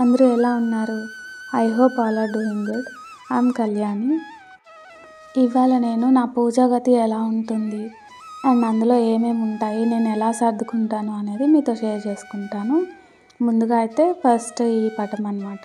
అందరూ ఎలా ఉన్నారు I hope all are doing good I'm Kalyani ఇవాళ నేను నా పూజా గది ఎలా ఉంటుంది అండ్ అందులో ఏమేమి ఉంటాయి నేను ఎలా సర్దుకుంటాను అనేది మీతో షేర్ చేసుకుంటాను ముందుగా అయితే ఫస్ట్ ఈ పటం అనమాట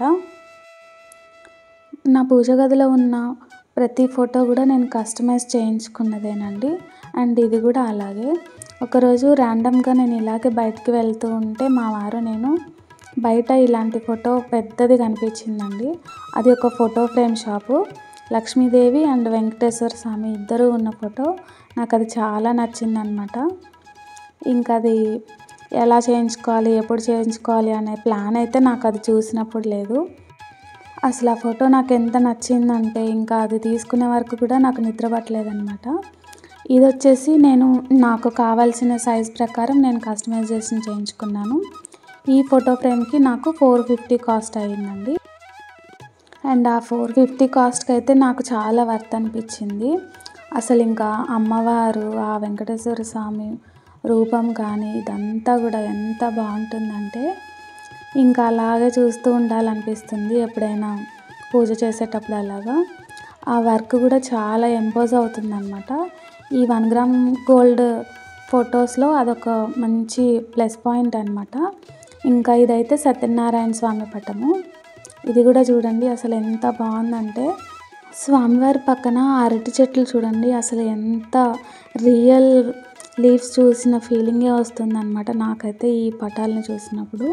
నా పూజ గదిలో ఉన్న ప్రతి ఫోటో కూడా నేను కస్టమైజ్ చేయించుకున్నదేనండి అండ్ ఇది కూడా అలాగే ఒకరోజు ర్యాండమ్గా నేను ఇలాగే బయటికి వెళ్తూ ఉంటే మా వారు నేను బయట ఇలాంటి ఫోటో పెద్దది కనిపించిందండి అది ఒక photo frame shop Lakshmidevi and Venkateswara Swamy ఇద్దరు ఉన్న ఫోటో నాకు అది చాలా నచ్చిందనమాట ఇంకా అది ఎలా చేయించుకోవాలి ఎప్పుడు చేయించుకోవాలి అనే ప్లాన్ అయితే నాకు అది చూసినప్పుడు లేదు అసలు ఆ ఫోటో నాకు ఎంత నచ్చిందంటే ఇంకా అది తీసుకునే వరకు కూడా నాకు నిద్ర పట్టలేదనమాట ఇది వచ్చేసి నేను నాకు కావాల్సిన సైజ్ ప్రకారం నేను కస్టమైజేషన్ చేయించుకున్నాను ఈ ఫోటో ఫ్రేమ్కి నాకు ఫోర్ ఫిఫ్టీ కాస్ట్ అయ్యిందండి అండ్ ఆ ఫోర్ ఫిఫ్టీ కాస్ట్కి అయితే నాకు చాలా వర్త్ అనిపించింది అసలు ఇంకా అమ్మవారు ఆ వెంకటేశ్వర స్వామి రూపం కానీ ఇదంతా కూడా ఎంత బాగుంటుందంటే ఇంకా అలాగే చూస్తూ ఉండాలనిపిస్తుంది ఎప్పుడైనా పూజ చేసేటప్పుడు అలాగా ఆ వర్క్ కూడా చాలా ఎంపోజ్ అవుతుందన్నమాట ఈ వన్ గ్రామ్ గోల్డ్ ఫొటోస్లో అదొక మంచి ప్లస్ పాయింట్ అనమాట ఇంకా ఇదైతే సత్యనారాయణ స్వామి పటము ఇది కూడా చూడండి అసలు ఎంత బాగుందంటే స్వామివారి పక్కన అరటి చెట్లు చూడండి అసలు ఎంత రియల్ లీవ్స్ చూసిన ఫీలింగే వస్తుందన్నమాట నాకైతే ఈ పటాలని చూసినప్పుడు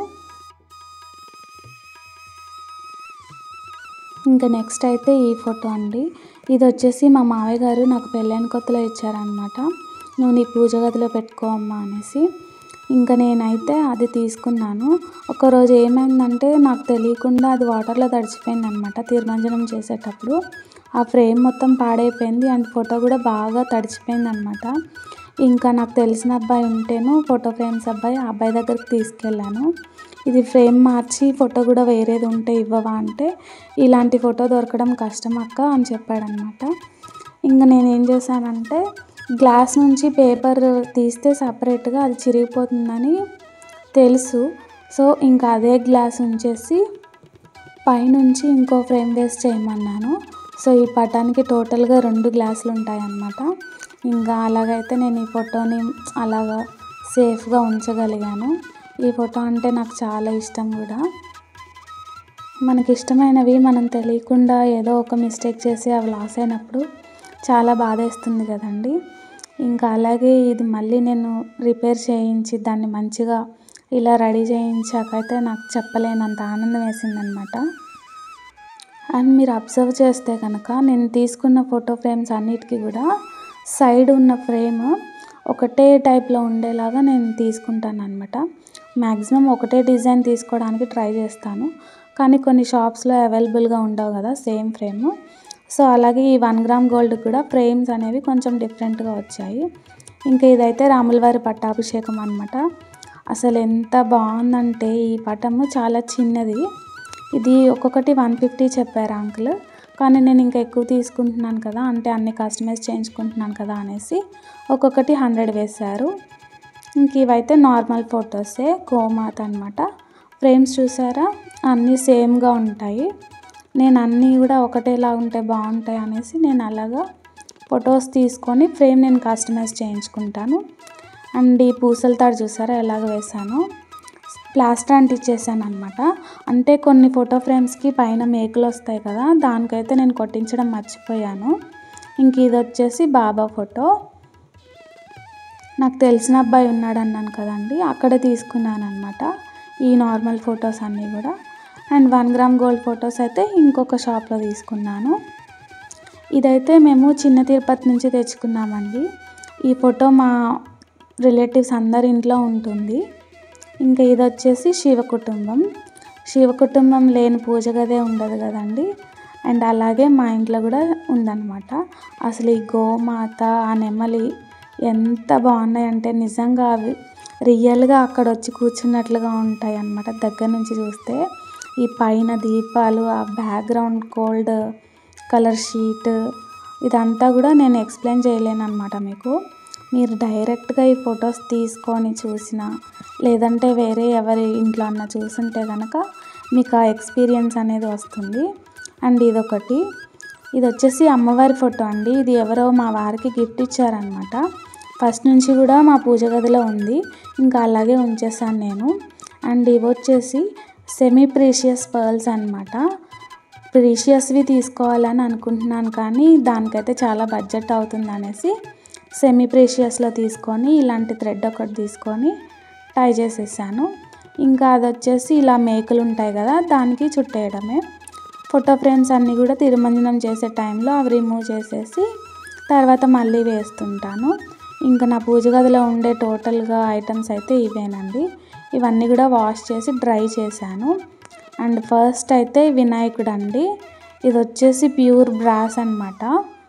ఇంకా నెక్స్ట్ అయితే ఈ ఫోటో అండి ఇది వచ్చేసి మా మావయ్య గారు నాకు పెళ్ళైన కొత్తలో ఇచ్చారనమాట నువ్వు నీ పూజ గదిలో పెట్టుకో అమ్మా అనేసి ఇంకా నేనైతే అది తీసుకున్నాను ఒకరోజు ఏమైందంటే నాకు తెలియకుండా అది వాటర్లో తడిచిపోయింది అనమాట తిరుమంజనం చేసేటప్పుడు ఆ ఫ్రేమ్ మొత్తం పాడైపోయింది అండ్ ఫోటో కూడా బాగా తడిచిపోయింది అనమాట ఇంకా నాకు తెలిసిన అబ్బాయి ఉంటేను ఫోటో ఫ్రేమ్స్ అబ్బాయి ఆ అబ్బాయి దగ్గరికి తీసుకెళ్ళాను ఇది ఫ్రేమ్ మార్చి ఫోటో కూడా వేరేది ఉంటే ఇవ్వవా అంటే ఇలాంటి ఫోటో దొరకడం కష్టం అక్క అని చెప్పాడనమాట ఇంకా నేను ఏం చేశానంటే గ్లాస్ నుంచి పేపర్ తీస్తే సపరేట్గా అది చిరిగిపోతుందని తెలుసు సో ఇంకా అదే గ్లాస్ ఉంచేసి పైనుంచి ఇంకో ఫ్రేమ్ వేస్ట్ చేయమన్నాను సో ఈ పటానికి టోటల్గా రెండు గ్లాసులు ఉంటాయన్నమాట ఇంకా అలాగైతే నేను ఈ ఫోటోని అలాగా సేఫ్గా ఉంచగలిగాను ఈ ఫోటో అంటే నాకు చాలా ఇష్టం కూడా మనకి ఇష్టమైనవి మనం తెలియకుండా ఏదో ఒక మిస్టేక్ చేసి అవి లాస్ అయినప్పుడు చాలా బాధేస్తుంది కదండి ఇంకా అలాగే ఇది మళ్ళీ నేను రిపేర్ చేయించి దాన్ని మంచిగా ఇలా రెడీ చేయించాకైతే నాకు చెప్పలేనంత ఆనందం వేసిందనమాట అండ్ మీరు అబ్జర్వ్ చేస్తే కనుక నేను తీసుకున్న ఫోటో ఫ్రేమ్స్ అన్నిటికీ కూడా సైడ్ ఉన్న ఫ్రేమ్ ఒకటే టైప్లో ఉండేలాగా నేను తీసుకుంటాను అనమాట మ్యాక్సిమం ఒకటే డిజైన్ తీసుకోవడానికి ట్రై చేస్తాను కానీ కొన్ని షాప్స్లో అవైలబుల్గా ఉండవు కదా సేమ్ ఫ్రేమ్ సో అలాగే ఈ వన్ గ్రామ్ గోల్డ్ కూడా ఫ్రేమ్స్ అనేవి కొంచెం డిఫరెంట్గా వచ్చాయి ఇంకా ఇదైతే రాములవారి పట్టాభిషేకం అనమాట అసలు ఎంత బాగుందంటే ఈ పటము చాలా చిన్నది ఇది ఒక్కొక్కటి వన్ ఫిఫ్టీ చెప్పారు అంకుల్ కానీ నేను ఇంకా ఎక్కువ తీసుకుంటున్నాను కదా అంటే అన్ని కస్టమైజ్ చేయించుకుంటున్నాను కదా అనేసి ఒక్కొక్కటి హండ్రెడ్ వేశారు ఇంక ఇవైతే నార్మల్ ఫొటోసే గోమాత అనమాట ఫ్రేమ్స్ చూసారా అన్నీ సేమ్గా ఉంటాయి నేను అన్నీ కూడా ఒకటేలా ఉంటే బాగుంటాయి అనేసి నేను అలాగా ఫొటోస్ తీసుకొని ఫ్రేమ్ నేను కస్టమైజ్ చేయించుకుంటాను అండ్ ఈ పూసల తాడు చూసారా ఎలాగ వేసాను ప్లాస్టర్ అంటించేసాను అనమాట అంటే కొన్ని ఫోటో ఫ్రేమ్స్కి పైన మేకులు వస్తాయి కదా దానికైతే నేను కొట్టించడం మర్చిపోయాను ఇంక ఇది వచ్చేసి బాబా ఫోటో నాకు తెలిసిన అబ్బాయి ఉన్నాడు అన్నాను కదండి అక్కడే తీసుకున్నాను అనమాట ఈ నార్మల్ ఫొటోస్ అన్నీ కూడా and one gram gold photos అయితే ఇంకొక షాప్లో తీసుకున్నాను ఇదైతే మేము చిన్న తిరుపతి నుంచి తెచ్చుకున్నామండి ఈ ఫోటో మా రిలేటివ్స్ అందరి ఇంట్లో ఉంటుంది ఇంకా ఇది వచ్చేసి శివ కుటుంబం శివ కుటుంబం లేని పూజ గదే ఉండదు కదండి అండ్ అలాగే మా ఇంట్లో కూడా ఉందన్నమాట అసలు ఈ గోమాత ఆ నెమలి ఎంత బాగున్నాయంటే నిజంగా అవి రియల్గా అక్కడ వచ్చి కూర్చున్నట్లుగా ఉంటాయి అన్నమాట దగ్గర నుంచి చూస్తే ఈ పైన దీపాలు ఆ బ్యాక్గ్రౌండ్ గోల్డ్ కలర్ షీట్ ఇదంతా కూడా నేను ఎక్స్ప్లెయిన్ చేయలేను అనమాట మీకు మీరు డైరెక్ట్గా ఈ ఫొటోస్ తీసుకొని చూసిన లేదంటే వేరే ఎవరి ఇంట్లో అన్న చూసుంటే కనుక మీకు ఆ ఎక్స్పీరియన్స్ అనేది వస్తుంది అండ్ ఇదొకటి ఇది వచ్చేసి అమ్మవారి ఫోటో అండి ఇది ఎవరో మా వారికి గిఫ్ట్ ఇచ్చారనమాట ఫస్ట్ నుంచి కూడా మా పూజ గదిలో ఉంది ఇంకా అలాగే ఉంచేసాను నేను అండ్ ఇవి వచ్చేసి సెమీ ప్రీషియస్ పర్ల్స్ అనమాట ప్రీషియస్వి తీసుకోవాలని అనుకుంటున్నాను కానీ దానికైతే చాలా బడ్జెట్ అవుతుంది అనేసి సెమీ ప్రీషియస్లో తీసుకొని ఇలాంటి థ్రెడ్ ఒకటి తీసుకొని టై చేసేసాను ఇంకా అది వచ్చేసి ఇలా మేకులు ఉంటాయి కదా దానికి చుట్టేయడమే ఫోటో ఫ్రేమ్స్ అన్నీ కూడా తిరుమంజనం చేసే టైంలో అవి రిమూవ్ చేసేసి తర్వాత మళ్ళీ వేస్తుంటాను ఇంకా నా పూజ గదిలో ఉండే టోటల్గా ఐటమ్స్ అయితే ఇవేనండి ఇవన్నీ కూడా వాష్ చేసి డ్రై చేశాను అండ్ ఫస్ట్ అయితే వినాయకుడు అండి ఇది వచ్చేసి ప్యూర్ బ్రాస్ అనమాట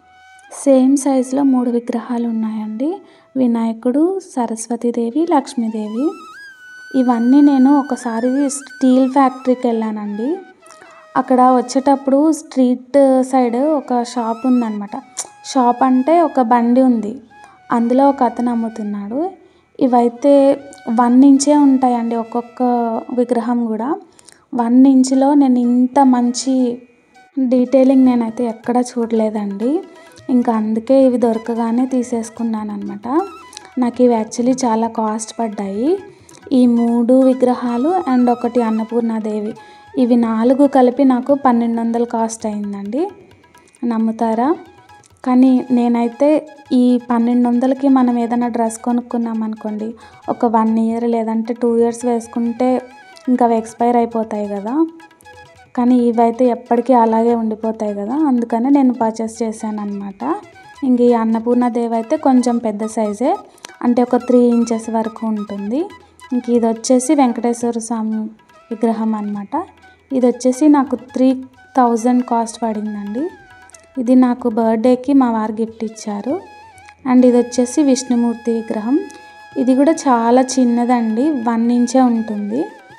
సేమ్ సైజులో మూడు విగ్రహాలు ఉన్నాయండి వినాయకుడు సరస్వతీదేవి లక్ష్మీదేవి ఇవన్నీ నేను ఒకసారి స్టీల్ ఫ్యాక్టరీకి వెళ్ళానండి అక్కడ వచ్చేటప్పుడు స్ట్రీట్ సైడ్ ఒక షాప్ ఉందన్నమాట షాప్ అంటే ఒక బండి ఉంది అందులో ఒక అతను అమ్ముతున్నాడు ఇవైతే వన్ ఇంచే ఉంటాయండి ఒక్కొక్క విగ్రహం కూడా వన్ ఇంచ్లో నేను ఇంత మంచి డీటెయిలింగ్ నేనైతే ఎక్కడ చూడలేదండి ఇంకా అందుకే ఇవి దొరకగానే తీసేసుకున్నాను అనమాట నాకు ఇవి యాక్చువల్లీ చాలా కాస్ట్ పడ్డాయి ఈ మూడు విగ్రహాలు అండ్ ఒకటి అన్నపూర్ణాదేవి ఇవి నాలుగు కలిపి నాకు పన్నెండు వందలు కాస్ట్ అయిందండి నమ్ముతారా కానీ నేనైతే ఈ పన్నెండు వందలకి మనం ఏదైనా డ్రెస్ కొనుక్కున్నాం అనుకోండి ఒక వన్ ఇయర్ లేదంటే టూ ఇయర్స్ వేసుకుంటే ఇంకా అవి ఎక్స్పైర్ అయిపోతాయి కదా కానీ ఇవైతే ఎప్పటికీ అలాగే ఉండిపోతాయి కదా అందుకని నేను పర్చేస్ చేశాను అనమాట ఇంక ఈ అన్నపూర్ణాదేవి అయితే కొంచెం పెద్ద సైజే అంటే ఒక త్రీ ఇంచెస్ వరకు ఉంటుంది ఇంక ఇది వచ్చేసి వెంకటేశ్వర స్వామి విగ్రహం అనమాట ఇది వచ్చేసి నాకు త్రీ థౌజండ్ కాస్ట్ పడిందండి ఇది నాకు బర్త్డేకి మా వారు గిఫ్ట్ ఇచ్చారు అండ్ ఇది వచ్చేసి విష్ణుమూర్తి విగ్రహం ఇది కూడా చాలా చిన్నదండి వన్ ఇంచే ఉంటుంది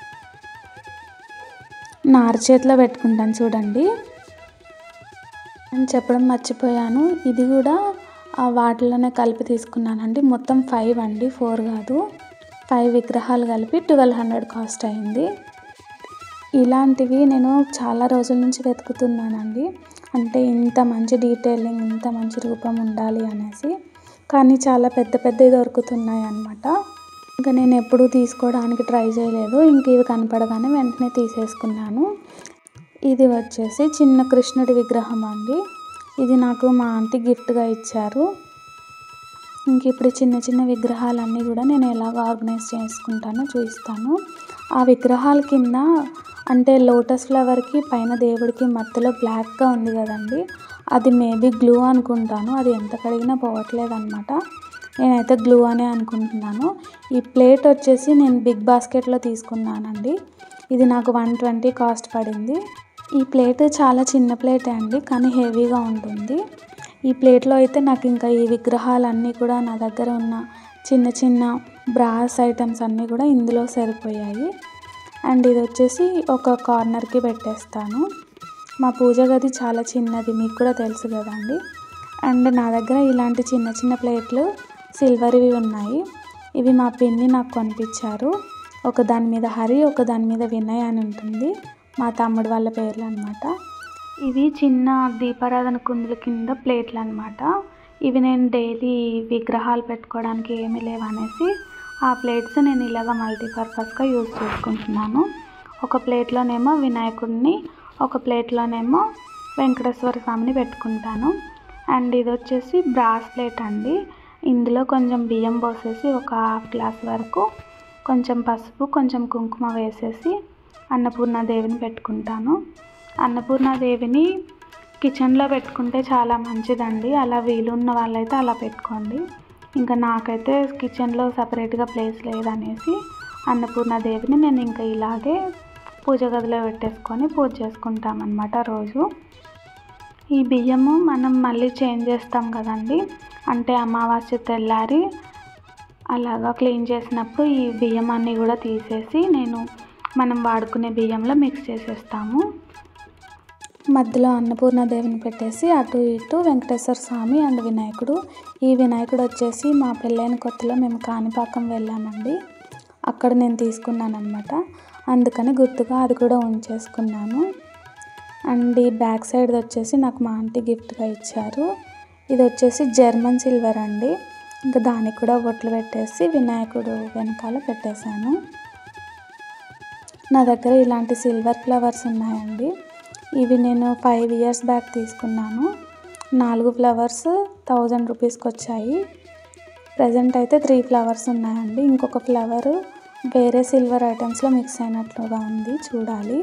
నార చేతిలో పెట్టుకుంటాను చూడండి అని చెప్పడం మర్చిపోయాను ఇది కూడా ఆ వాటిలోనే కలిపి తీసుకున్నానండి మొత్తం ఫైవ్ అండి ఫోర్ కాదు ఫైవ్ విగ్రహాలు కలిపి ట్వెల్వ్ హండ్రెడ్ కాస్ట్ అయింది ఇలాంటివి నేను చాలా రోజుల నుంచి వెతుకుతున్నానండి అంటే ఇంత మంచి డీటెయిలింగ్ ఇంత మంచి రూపం ఉండాలి అనేసి కానీ చాలా పెద్ద పెద్దవి దొరుకుతున్నాయి అన్నమాట ఇంకా నేను ఎప్పుడూ తీసుకోవడానికి ట్రై చేయలేదు ఇంక ఇవి కనపడగానే వెంటనే తీసేసుకున్నాను ఇది వచ్చేసి చిన్న కృష్ణుడి విగ్రహం అండి ఇది నాకు మా ఆంటీ గిఫ్ట్గా ఇచ్చారు ఇంక ఇప్పుడు చిన్న చిన్న విగ్రహాలన్నీ కూడా నేను ఎలాగ ఆర్గనైజ్ చేసుకుంటానో చూపిస్తాను ఆ విగ్రహాల కింద అంటే లోటస్ ఫ్లవర్కి పైన దేవుడికి మధ్యలో బ్లాక్గా ఉంది కదండి అది మేబీ గ్లూ అనుకుంటాను అది ఎంత కడిగినా పోవట్లేదు అనమాట నేనైతే గ్లూ అనే అనుకుంటున్నాను ఈ ప్లేట్ వచ్చేసి నేను బిగ్ బాస్కెట్లో తీసుకున్నానండి ఇది నాకు వన్ ట్వంటీ కాస్ట్ పడింది ఈ ప్లేట్ చాలా చిన్న ప్లేటే అండి కానీ హెవీగా ఉంటుంది ఈ ప్లేట్లో అయితే నాకు ఇంకా ఈ విగ్రహాలన్నీ కూడా నా దగ్గర ఉన్న చిన్న చిన్న బ్రాస్ ఐటమ్స్ అన్నీ కూడా ఇందులో సరిపోయాయి అండ్ ఇది వచ్చేసి ఒక కార్నర్కి పెట్టేస్తాను మా పూజ గది చాలా చిన్నది మీకు కూడా తెలుసు కదండి అండ్ నా దగ్గర ఇలాంటి చిన్న చిన్న ప్లేట్లు సిల్వర్వి ఉన్నాయి ఇవి మా పిన్ని నాకు కొనిపించారు ఒక దాని మీద హరి ఒక దాని మీద వినయ్ అని ఉంటుంది మా తమ్ముడు వాళ్ళ పేర్లు అనమాట ఇవి చిన్న దీపారాధన కుందుల కింద ప్లేట్లు అనమాట ఇవి నేను డైలీ విగ్రహాలు పెట్టుకోవడానికి ఏమీ లేవనేసి ఆ ప్లేట్స్ నేను ఇలాగ మల్టీపర్పస్గా యూజ్ చేసుకుంటున్నాను ఒక ప్లేట్లోనేమో వినాయకుడిని ఒక ప్లేట్లోనేమో వెంకటేశ్వర స్వామిని పెట్టుకుంటాను అండ్ ఇది వచ్చేసి బ్రాస్ ప్లేట్ అండి ఇందులో కొంచెం బియ్యం పోసేసి ఒక హాఫ్ గ్లాస్ వరకు కొంచెం పసుపు కొంచెం కుంకుమ వేసేసి అన్నపూర్ణాదేవిని పెట్టుకుంటాను అన్నపూర్ణాదేవిని కిచెన్లో పెట్టుకుంటే చాలా మంచిదండి అలా వీలున్న వాళ్ళైతే అలా పెట్టుకోండి ఇంకా నాకైతే కిచెన్లో సపరేట్గా ప్లేస్ లేదనేసి అన్నపూర్ణాదేవిని నేను ఇంకా ఇలాగే పూజ గదిలో పెట్టేసుకొని పూజ చేసుకుంటామన్నమాట రోజు ఈ బియ్యము మనం మళ్ళీ చేంజ్ చేస్తాం కదండి అంటే అమావాస్య తెల్లారి అలాగా క్లీన్ చేసినప్పుడు ఈ బియ్యం అన్నీ కూడా తీసేసి నేను మనం వాడుకునే బియ్యంలో మిక్స్ చేసేస్తాము మధ్యలో అన్నపూర్ణాదేవిని పెట్టేసి అటు ఇటు వెంకటేశ్వర స్వామి అండ్ వినాయకుడు ఈ వినాయకుడు వచ్చేసి మా పెళ్ళైన కొత్తలో మేము కాణిపాకం వెళ్ళామండి అక్కడ నేను తీసుకున్నాను అనమాట అందుకని గుర్తుగా అది కూడా ఉంచేసుకున్నాను అండ్ ఈ బ్యాక్ సైడ్ వచ్చేసి నాకు మా ఆంటీ గిఫ్ట్గా ఇచ్చారు ఇది వచ్చేసి జర్మన్ సిల్వర్ అండి ఇంకా దానికి కూడా బొట్లు పెట్టేసి వినాయకుడు వెనకాల పెట్టేశాను నా దగ్గర ఇలాంటి సిల్వర్ ఫ్లవర్స్ ఉన్నాయండి ఇవి నేను ఫైవ్ ఇయర్స్ బ్యాక్ తీసుకున్నాను నాలుగు ఫ్లవర్స్ థౌజండ్ రూపీస్కి వచ్చాయి ప్రజెంట్ అయితే త్రీ ఫ్లవర్స్ ఉన్నాయండి ఇంకొక ఫ్లవర్ వేరే సిల్వర్ ఐటమ్స్లో మిక్స్ అయినట్లుగా ఉంది చూడాలి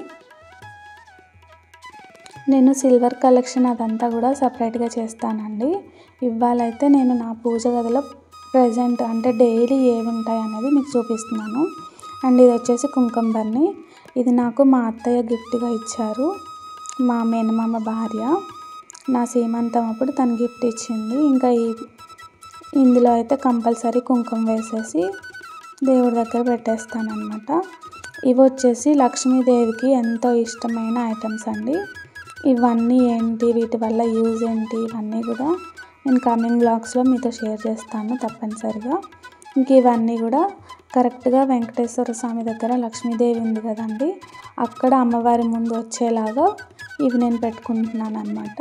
నేను సిల్వర్ కలెక్షన్ అదంతా కూడా సపరేట్గా చేస్తానండి ఇవాళైతే నేను నా పూజ గదిలో ప్రజెంట్ అంటే డైలీ ఏవి ఉంటాయి అనేది మీకు చూపిస్తున్నాను అండ్ ఇది వచ్చేసి కుంకుమ బన్ని ఇది నాకు మా అత్తయ్య గిఫ్ట్గా ఇచ్చారు మా మేనమామ భార్య నా సీమంతం అప్పుడు తను గిఫ్ట్ ఇచ్చింది ఇంకా ఈ ఇందులో అయితే కంపల్సరీ కుంకుమ వేసేసి దేవుడి దగ్గర పెట్టేస్తానమాట ఇవి వచ్చేసి లక్ష్మీదేవికి ఎంతో ఇష్టమైన ఐటమ్స్ అండి ఇవన్నీ ఏంటి వీటి వల్ల యూజ్ ఏంటి ఇవన్నీ కూడా నేను కమింగ్ బ్లాగ్స్లో మీతో షేర్ చేస్తాను తప్పనిసరిగా ఇంక ఇవన్నీ కూడా కరెక్ట్గా వెంకటేశ్వర స్వామి దగ్గర లక్ష్మీదేవి ఉంది కదండి అక్కడ అమ్మవారి ముందు వచ్చేలాగా ఇవి నేను పెట్టుకుంటున్నాను అనమాట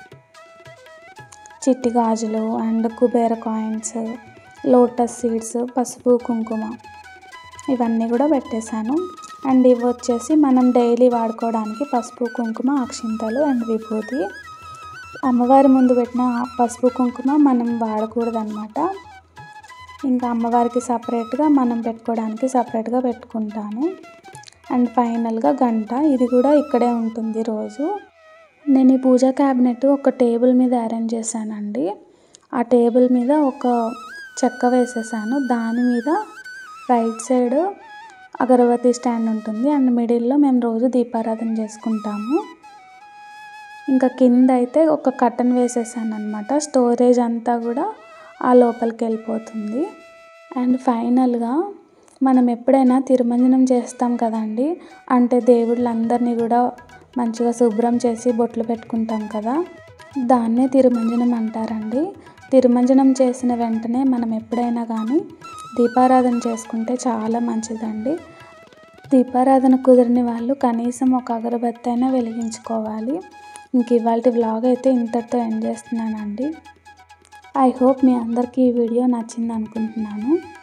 చిట్టి గాజులు and Kubera coins lotus seeds పసుపు కుంకుమ ఇవన్నీ కూడా పెట్టేశాను అండ్ ఇవి వచ్చేసి మనం డైలీ వాడుకోవడానికి పసుపు కుంకుమ అక్షింతలు అండ్ విభూతి అమ్మవారి ముందు పెట్టిన పసుపు కుంకుమ మనం వాడకూడదు అనమాట ఇంకా అమ్మవారికి సపరేట్గా మనం పెట్టుకోవడానికి సపరేట్గా పెట్టుకుంటాను అండ్ ఫైనల్గా గంట ఇది కూడా ఇక్కడే ఉంటుంది రోజు నేను ఈ పూజా క్యాబినెట్ ఒక టేబుల్ మీద అరేంజ్ చేశానండి ఆ టేబుల్ మీద ఒక చెక్క వేసేసాను దాని మీద రైట్ సైడ్ అగరబత్తి స్టాండ్ ఉంటుంది అండ్ మిడిల్లో మేము రోజు దీపారాధన చేసుకుంటాము ఇంకా కింద అయితే ఒక కట్టన్ వేసేసాను అనమాట స్టోరేజ్ అంతా కూడా ఆ లోపలికి వెళ్ళిపోతుంది అండ్ ఫైనల్గా మనం ఎప్పుడైనా తిరుమంజనం చేస్తాం కదండి అంటే దేవుళ్ళందరినీ కూడా మంచిగా శుభ్రం చేసి బొట్లు పెట్టుకుంటాం కదా దాన్నే తిరుమంజనం అంటారండి తిరుమంజనం చేసిన వెంటనే మనం ఎప్పుడైనా కానీ దీపారాధన చేసుకుంటే చాలా మంచిదండి దీపారాధన కుదిరిన వాళ్ళు కనీసం ఒక అగరబత్తి అయినా వెలిగించుకోవాలి ఇంక ఇవాళ వ్లాగ్ అయితే ఇంతటితో ఎండ్ చేస్తున్నానండి ఐ హోప్ మీ అందరికీ ఈ వీడియో నచ్చింది అనుకుంటున్నాను